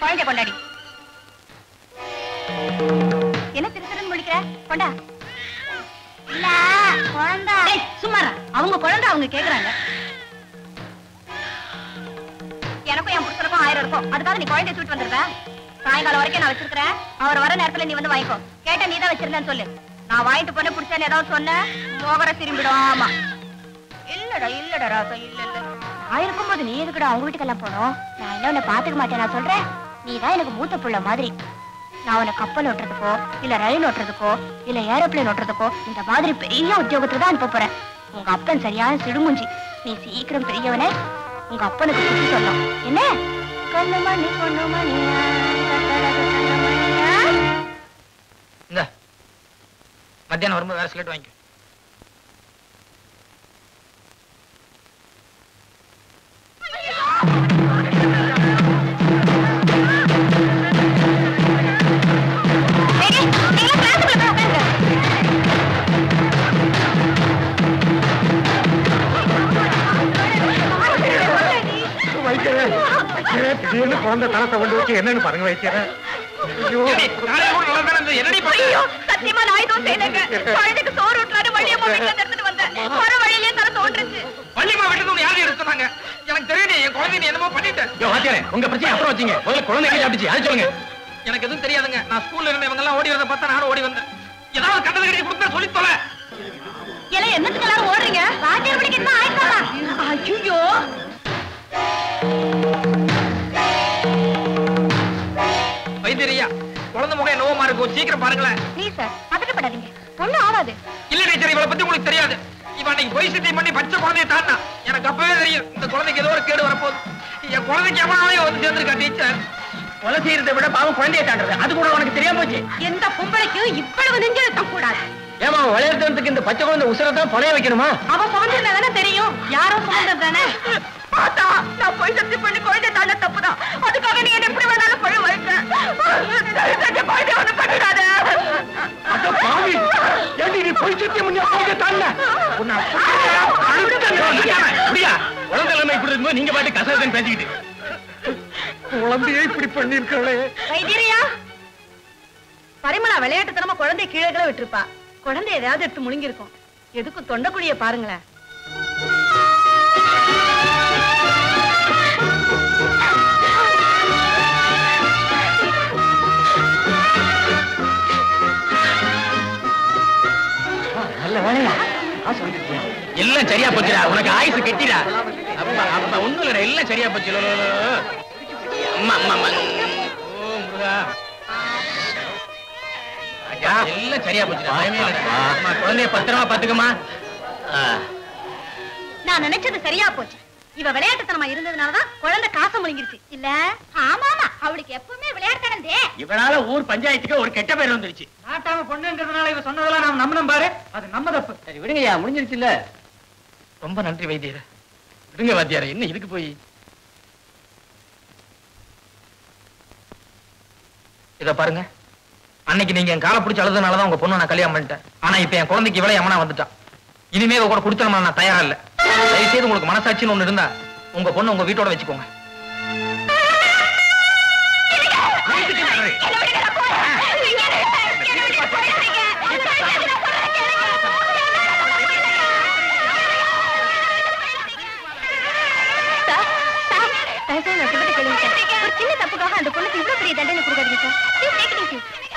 குழந்தை கொண்டாடி என்ன திரு திருன்னு முழிக்கிற கொண்டா இல்ல குழந்தை சும்மாரா அவங்க குழந்தை அவங்க கேக்குறாங்க எனக்கும் என் புருஷனுக்கும் ஆயிரம் இருக்கும் அதுக்காக நீ குழந்தைய தூக்கிட்டு வந்துருக்க சாயங்காலம் வரைக்கும் நான் வச்சிருக்கிறேன் அவர் வர நேரத்துல நீ வந்து வாங்கிக்கோ கேட்டா நீ தான் வச்சிருந்தேன்னு சொல்லு நான் வாங்கிட்டு போன பிடிச்சேன்னு ஏதாவது சொன்ன மோகர திரும்பிடும் ஆமா இல்லடா இல்லடா ராசா இல்ல இல்ல நான் இருக்கும்போது நீ எதுக்குடா அவங்க வீட்டுக்கெல்லாம் போனோம் நான் என்ன உன்னை பாத்துக்க மாட்டேன் நான் சொல்றேன் நீ தான் எனக்கு மூத்த புள்ள மாதிரி நான் உன்னை கப்பல் ஓட்டுறதுக்கோ இல்ல ரயில் ஓட்டுறதுக்கோ இல்ல ஏரோப்ளேன் ஓட்டுறதுக்கோ இந்த மாதிரி பெரிய உத்தியோகத்துக்கு தான் அனுப்ப போறேன் உங்க அப்பன் சரியான சிடுமுஞ்சி நீ சீக்கிரம் பெரியவனே உங்க அப்பனுக்கு புத்தி சொல்லணும் என்ன கண்ணு மணி பொண்ணு மணியா கட்டழகு கண்ணு மணியா இந்த மத்தியானம் வரும்போது வேற சிலேட் வாங்கிக்கோ ரெடி நீங்க கிளாஸுக்குள்ள போய் உட்காருங்க வைக்கிறேன் வைக்கிறேன் திடீர்னு குழந்தை தனத்தை கொண்டு வச்சு என்னன்னு பாருங்க வைக்கிறேன் ஐயோ நாளை கூட நல்லா தானே இருந்தது. என்னடி பண்ண ஐயோ சத்தியமா நான் எதுவும் செய்யலைங்க குழந்தைக்கு சோறு ஊட்டலான்னு வழியம்மா வீட்டுல இருந்து எடுத்துட்டு வந்தேன் வர வழியிலே தர தோன்றுச்சு பள்ளிமா விட்டு யாரும் எடுத்து சொன்னாங்க எனக்கு தெரியும் என் குழந்தை நீ என்னமோ பண்ணிட்ட யோ வாத்தியாரே உங்க பிரச்சனை அப்புறம் வச்சீங்க முதல்ல குழந்தை எங்க சாப்பிட்டுச்சு அது சொல்லுங்க எனக்கு எதுவும் தெரியாதுங்க நான் ஸ்கூல்ல இருந்த இவங்க எல்லாம் ஓடி வரத பார்த்தா நானும் ஓடி வந்தேன் ஏதாவது கண்டதை கட்டி கொடுத்தா சொல்லி தொலை எல்லாம் என்னத்துக்கு எல்லாரும் ஓடுறீங்க வாத்தியார் படிக்க என்ன ஆயிட்டாரா ஐயோ வைத்தியரையா குழந்தை முகம் என்னவோ மாதிரி இருக்கும் சீக்கிரம் பாருங்களேன் ப்ளீஸ் சார் பதட்டப்படாதீங்க ஒண்ணும் ஆகாது இல்ல டீச்சர் இவளை பத்தி உங்களுக்கு தெரியாது இவன் அன்னைக்கு பொய் சத்தியம் பண்ணி பச்சை குழந்தைய தாண்டா எனக்கு அப்பவே தெரியும் இந்த குழந்தைக்கு ஏதோ ஒரு கேடு வரப்போகுது என் குழந்தைக்கு எவனாலையும் வந்து சேர்ந்திருக்கா டீச்சர் கொலை செய்யறதை விட பாவம் குழந்தைய தாண்டது அது கூட உனக்கு தெரியாம போச்சு எந்த பொம்பளைக்கும் இவ்வளவு நெஞ்செழுத்தம் கூடாது ஏமா விளையாடுறதுக்கு இந்த பச்சை குழந்தை உசுரை தான் பொழைய வைக்கணுமா அவ சுமந்திருந்தா தானே தெரியும் யாரோ சுமந்தது தானே பாத்தா நான் போய் சத்தி பண்ணி குழந்தை தாண்ட தப்புதான் அதுக்காக நீ என்ன எப்படி வேணாலும் பழ வைக்க குழந்தை ஒண்ணு பண்ணிடாத அட பாவி ஏண்டி நீ பொய் சத்தியம் பண்ணி அப்பா தாண்ட உன்னை அப்படியா குழந்தை இல்லாம இப்படி இருக்கும்போது நீங்க பாட்டு கசகசன்னு பேசிக்கிட்டு குழந்தையே இப்படி பண்ணிருக்காளே வைத்தியரியா பரிமளா விளையாட்டுத்தனமா குழந்தை கீழே கீழே விட்டுருப்பா குழந்தை ஏதாவது எடுத்து முழுங்கிருக்கும் எதுக்கும் தொண்டைக்குழிய பாருங்களேன் நல்ல வேலையா எல்லாம் சரியா போச்சுடா உனக்கு ஆயுசு கெட்டிடா அப்ப அப்ப ஒண்ணும் இல்லடா எல்லாம் சரியா போச்சு லோ, லோ, லோ. அம்மா அம்மா அம்மா ஓ முருகா ராஜா, எல்லாம் சரியா போச்சுடா பயமே இல்லடா அம்மா குழந்தைய பத்திரமா பாத்துக்கமா நான் நினைச்சது சரியா போச்சு இவ விளையாட்டுத்தனமா இருந்ததுனாலதான் குழந்தை காசை முழுங்கிருச்சு இல்ல ஆமா ஆமா அவளுக்கு எப்பவுமே விளையாட்டுத்தனந்தே இவனால ஊர் பஞ்சாயத்துக்கு ஒரு கெட்ட பேர் வந்துருச்சு நாட்டாம பொண்ணுன்றதுனால இவ சொன்னதெல்லாம் நாம் நம்பணும் பாரு அது நம்ம தப்பு சரி விடுங்கய்யா முடிஞ்சிருச்சு இல்ல ரொம்ப நன்றி வைத்தியர் விடுங்க வாத்தியார என்ன இதுக்கு போய் இத பாருங்க அன்னைக்கு நீங்க என் காலை பிடிச்சி அழுதுனாலதான் உங்க பொண்ணு நான் கல்யாணம் பண்ணிட்டேன் ஆனா இப்ப என் குழந்தைக்கு இவ்வளவு எமனா வந்துட்டான் இனிமே இவ கூட கொடுத்தனமா நான் தயாரா இல்ல தயவு செய்து உங்களுக்கு மனசாட்சின்னு ஒண்ணு இருந்தா உங்க பொண்ணு உங்க வீட்டோட வச்சுக்கோங்க ஒரு சின்ன தப்புக்காக அந்த பொண்ணுக்கு இவ்வளவு பெரிய தண்டனை கொடுக்காதீங்க sir Please take it easy.